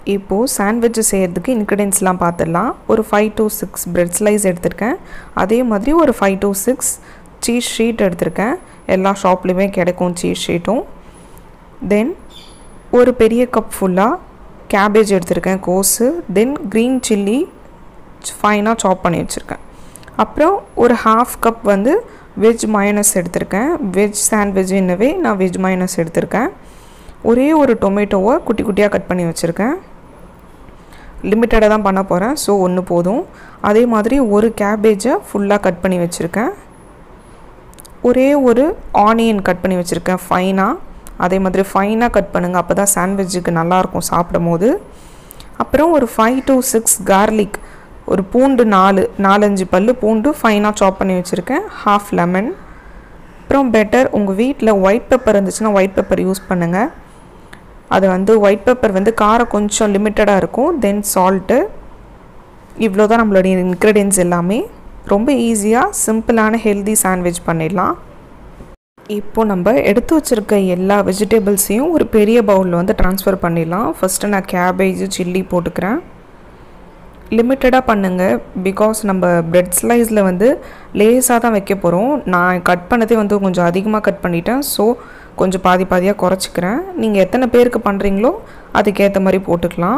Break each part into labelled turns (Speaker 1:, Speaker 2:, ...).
Speaker 1: இப்போது சாண்ட்விட்ச் செய்கிறதுக்கு இன்க்ரீடியன்ஸ்லாம் பார்த்துடலாம் ஒரு five to six bread slice எடுத்திருக்கேன் அதே மாதிரி ஒரு five to six cheese sheet எடுத்திருக்கேன் எல்லா ஷாப்லேயுமே கிடைக்கும் சீஸ் ஷீட்டும் தென் ஒரு பெரிய கப் ஃபுல்லாக கேபேஜ் எடுத்திருக்கேன் கோஸு தென் க்ரீன் சில்லி ஃபைனாக சாப் பண்ணி வச்சுருக்கேன் அப்புறம் ஒரு ஹாஃப் கப் வந்து வெஜ் மயனஸ் எடுத்திருக்கேன் வெஜ் சாண்ட்விச் என்னவே நான் வெஜ் மயனஸ் எடுத்திருக்கேன் ஒரே ஒரு டொமேட்டோவை குட்டி குட்டியாக கட் பண்ணி வச்சுருக்கேன் லிமிட்டடாக தான் பண்ண போகிறேன் ஸோ ஒன்று போதும் அதே மாதிரி ஒரு கேபேஜை ஃபுல்லாக கட் பண்ணி வச்சுருக்கேன் ஒரே ஒரு ஆனியன் கட் பண்ணி வச்சுருக்கேன் ஃபைனாக அதே மாதிரி ஃபைனாக கட் பண்ணுங்கள் அப்போ தான் சாண்ட்விட்சுக்கு நல்லாயிருக்கும் சாப்பிடும் போது அப்புறம் ஒரு ஃபைவ் to சிக்ஸ் கார்லிக் ஒரு பூண்டு நாலு நாலஞ்சு பல் பூண்டு ஃபைனாக சாப் பண்ணி வச்சுருக்கேன் ஹாஃப் லெமன் அப்புறம் பெட்டர் உங்கள் வீட்டில் ஒயிட் பெப்பர் இருந்துச்சுன்னா ஒயிட் பெப்பர் யூஸ் பண்ணுங்கள் அது வந்து ஒயிட் பெப்பர் வந்து காரம் கொஞ்சம் லிமிட்டடாக இருக்கும் தென் சால்ட்டு இவ்வளோ தான் நம்மளுடைய இன்க்ரீடியன்ஸ் எல்லாமே ரொம்ப ஈஸியாக சிம்பிளான ஹெல்தி சாண்ட்விச் பண்ணிடலாம் இப்போ நம்ம எடுத்து வச்சுருக்க எல்லா வெஜிடபிள்ஸையும் ஒரு பெரிய பவுலில் வந்து ட்ரான்ஸ்ஃபர் பண்ணிடலாம் ஃபஸ்ட்டு நான் கேபேஜ் சில்லி போட்டுக்கிறேன் லிமிட்டடாக பண்ணுங்கள் பிகாஸ் நம்ம பிரெட் ஸ்லைஸில் வந்து லேஸாக தான் வைக்க போகிறோம் நான் கட் பண்ணதே வந்து கொஞ்சம் அதிகமாக கட் பண்ணிட்டேன் ஸோ கொஞ்சம் பாதி பாதியாக குறைச்சிக்கிறேன் நீங்கள் எத்தனை பேருக்கு பண்ணுறீங்களோ அதுக்கேற்ற மாதிரி போட்டுக்கலாம்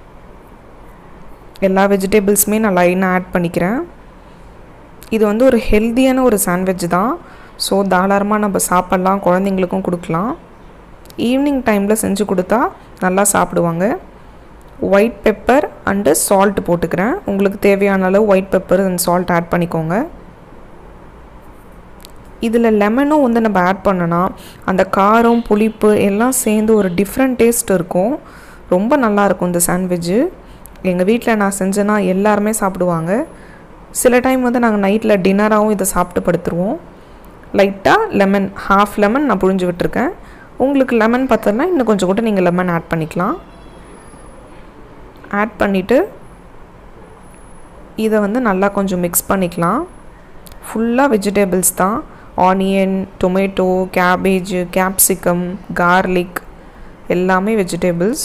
Speaker 1: எல்லா வெஜிடபிள்ஸுமே நான் லைனாக ஆட் பண்ணிக்கிறேன் இது வந்து ஒரு ஹெல்த்தியான ஒரு சாண்ட்விச் தான் ஸோ தாராளமாக நம்ம சாப்பிட்லாம் குழந்தைங்களுக்கும் கொடுக்கலாம் ஈவினிங் டைமில் செஞ்சு கொடுத்தா நல்லா சாப்பிடுவாங்க ஒயிட் பெப்பர் அண்டு சால்ட் போட்டுக்கிறேன் உங்களுக்கு தேவையான அளவு white pepper and salt add பண்ணிக்கோங்க இதில் லெமனும் வந்து நம்ம ஆட் பண்ணோன்னா அந்த காரம் புளிப்பு எல்லாம் சேர்ந்து ஒரு டிஃப்ரெண்ட் டேஸ்ட் இருக்கும் ரொம்ப நல்லாயிருக்கும் இந்த சாண்ட்விட்சு எங்கள் வீட்டில் நான் செஞ்சேன்னா எல்லாருமே சாப்பிடுவாங்க சில டைம் வந்து நாங்கள் நைட்டில் டின்னராகவும் இதை சாப்பிட்டு படுத்துருவோம் லைட்டாக லெமன் ஹாஃப் லெமன் நான் புழிஞ்சு விட்டுருக்கேன் உங்களுக்கு லெமன் பார்த்தோன்னா இன்னும் கொஞ்சம் கூட நீங்கள் லெமன் ஆட் பண்ணிக்கலாம் ஆட் பண்ணிவிட்டு இதை வந்து நல்லா கொஞ்சம் மிக்ஸ் பண்ணிக்கலாம் ஃபுல்லாக வெஜிடபிள்ஸ் தான் onion tomato cabbage capsicum garlic எல்லாமே வெஜிடபிள்ஸ்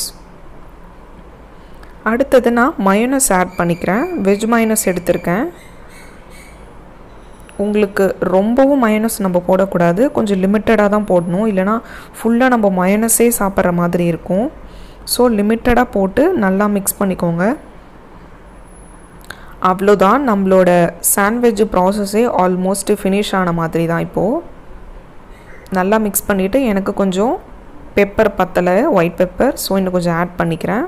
Speaker 1: அடுத்தது நான் மயோனஸ் ஆட் பண்ணிக்கிறேன் வெஜ் மயோனஸ் எடுத்திருக்கேன் உங்களுக்கு ரொம்பவும் மயோனஸ் நம்ம போடக்கூடாது கொஞ்சம் லிமிட்டடாக தான் போடணும் இல்லைனா ஃபுல்லாக நம்ம மயோனஸே சாப்பிட்ற மாதிரி இருக்கும் ஸோ லிமிட்டடாக போட்டு நல்லா மிக்ஸ் பண்ணிக்கோங்க அவ்வளோதான் நம்மளோட சாண்ட்விச் ப்ராசஸே ஆல்மோஸ்ட் ஃபினிஷ் ஆன மாதிரி தான் இப்போது நல்லா மிக்ஸ் பண்ணிவிட்டு எனக்கு கொஞ்சம் பெப்பர் பத்தலை ஒயிட் பெப்பர் ஸோ இன்னும் கொஞ்சம் ஆட் பண்ணிக்கிறேன்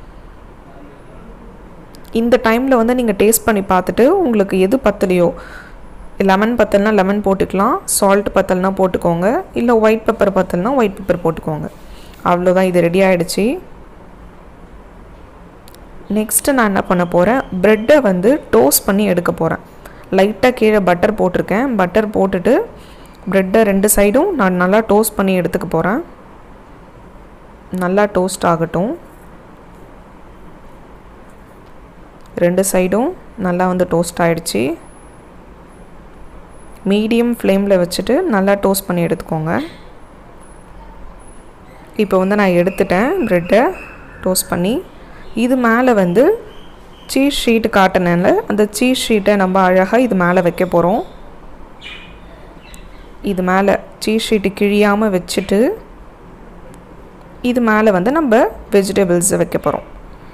Speaker 1: இந்த டைமில் வந்து நீங்கள் டேஸ்ட் பண்ணி பார்த்துட்டு உங்களுக்கு எது பத்தலையோ லெமன் பத்தல்னா லெமன் போட்டுக்கலாம் சால்ட் பத்தல்னா போட்டுக்கோங்க இல்லை ஒயிட் பெப்பர் பத்தல்னா ஒயிட் பெப்பர் போட்டுக்கோங்க அவ்வளோதான் இது ரெடி ஆகிடுச்சு நெக்ஸ்ட்டு நான் என்ன பண்ண போகிறேன் ப்ரெட்டை வந்து டோஸ்ட் பண்ணி எடுக்க போகிறேன் லைட்டாக கீழே பட்டர் போட்டிருக்கேன் பட்டர் போட்டுட்டு ப்ரெட்டை ரெண்டு சைடும் நான் நல்லா டோஸ்ட் பண்ணி எடுத்துக்க போகிறேன் நல்லா டோஸ்ட் ஆகட்டும் ரெண்டு சைடும் நல்லா வந்து டோஸ்ட் ஆகிடுச்சு மீடியம் ஃப்ளேமில் வச்சுட்டு நல்லா டோஸ்ட் பண்ணி எடுத்துக்கோங்க இப்போ வந்து நான் எடுத்துட்டேன் ப்ரெட்டை டோஸ்ட் பண்ணி இது மேலே வந்து சீஸ் ஷீட்டு காட்டினால அந்த சீஸ் ஷீட்டை நம்ம அழகாக இது மேலே வைக்க போகிறோம் இது மேலே சீஸ் ஷீட்டு கிழியாமல் வச்சுட்டு இது மேலே வந்து நம்ம வெஜிடபிள்ஸை வைக்க போகிறோம்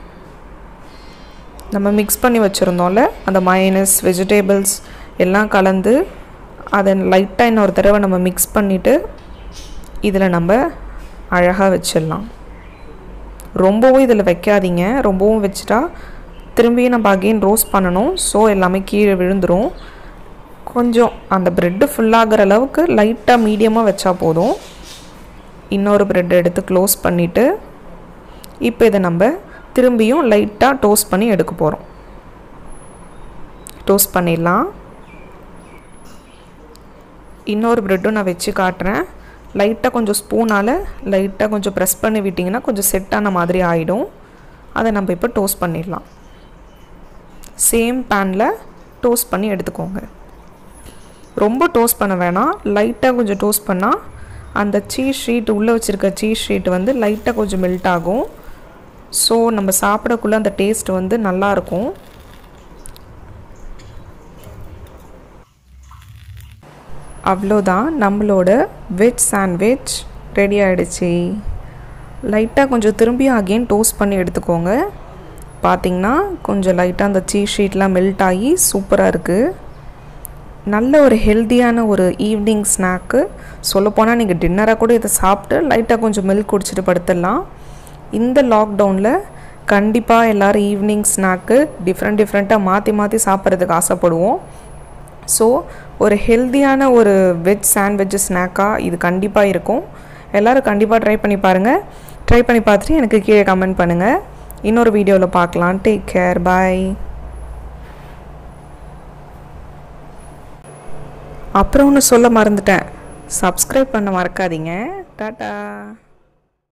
Speaker 1: நம்ம மிக்ஸ் பண்ணி வச்சுருந்தோம்ல அந்த மயனஸ் வெஜிடபிள்ஸ் எல்லாம் கலந்து அதை லைட்டாக இன்னொரு தடவை நம்ம மிக்ஸ் பண்ணிவிட்டு இதில் நம்ம அழகாக வச்சிடலாம் ரொம்பவும் இதில் வைக்காதீங்க ரொம்பவும் வச்சுட்டா திரும்பியும் நம்ம அகெயின் ரோஸ்ட் பண்ணணும் ஸோ எல்லாமே கீழே விழுந்துடும் கொஞ்சம் அந்த ப்ரெட்டு ஃபுல்லாகிற அளவுக்கு லைட்டாக மீடியமாக வச்சா போதும் இன்னொரு ப்ரெட் எடுத்து க்ளோஸ் பண்ணிவிட்டு இப்போ இதை நம்ம திரும்பியும் லைட்டாக டோஸ்ட் பண்ணி எடுக்க போகிறோம் டோஸ்ட் பண்ணிடலாம் இன்னொரு ப்ரெட்டும் நான் வச்சு காட்டுறேன் லைட்டாக கொஞ்சம் ஸ்பூனால் லைட்டாக கொஞ்சம் ப்ரெஸ் பண்ணி விட்டிங்கன்னா கொஞ்சம் செட் ஆன மாதிரி ஆகிடும் அதை நம்ம இப்போ டோஸ்ட் பண்ணிடலாம் சேம் பேனில் டோஸ்ட் பண்ணி எடுத்துக்கோங்க ரொம்ப டோஸ்ட் பண்ண வேணாம் லைட்டாக கொஞ்சம் டோஸ்ட் பண்ணால் அந்த சீஸ் ஷீட் உள்ளே வச்சுருக்க சீஸ் ஷீட் வந்து லைட்டாக கொஞ்சம் மெல்ட் ஆகும் ஸோ நம்ம சாப்பிடக்குள்ளே அந்த டேஸ்ட் வந்து நல்லாயிருக்கும் அவ்வளோதான் நம்மளோட வெஜ் சாண்ட்விச் ரெடி ஆகிடுச்சு லைட்டாக கொஞ்சம் திரும்பி அகெயின் டோஸ்ட் பண்ணி எடுத்துக்கோங்க பார்த்திங்கன்னா கொஞ்சம் லைட்டாக அந்த சீஸ் ஷீட்லாம் மெல்ட் ஆகி சூப்பராக இருக்குது நல்ல ஒரு ஹெல்த்தியான ஒரு ஈவினிங் ஸ்நாக்கு சொல்லப்போனால் நீங்கள் டின்னராக கூட இதை சாப்பிட்டு லைட்டாக கொஞ்சம் மில்க் குடிச்சிட்டு படுத்துடலாம் இந்த லாக்டவுனில் கண்டிப்பாக எல்லோரும் ஈவினிங் ஸ்நாக்கு டிஃப்ரெண்ட் டிஃப்ரெண்ட்டாக மாற்றி மாற்றி சாப்பிட்றதுக்கு ஆசைப்படுவோம் ஸோ ஒரு ஹெல்த்தியான ஒரு வெஜ் சாண்ட்விச் ஸ்நாக்காக இது கண்டிப்பாக இருக்கும் எல்லோரும் கண்டிப்பாக ட்ரை பண்ணி பாருங்கள் ட்ரை பண்ணி பார்த்துட்டு எனக்கு கீழே கமெண்ட் பண்ணுங்கள் இன்னொரு வீடியோவில் பார்க்கலாம் டேக் கேர் பாய் அப்புறம் ஒன்று சொல்ல மறந்துட்டேன் சப்ஸ்கிரைப் பண்ண மறக்காதீங்க டாட்டா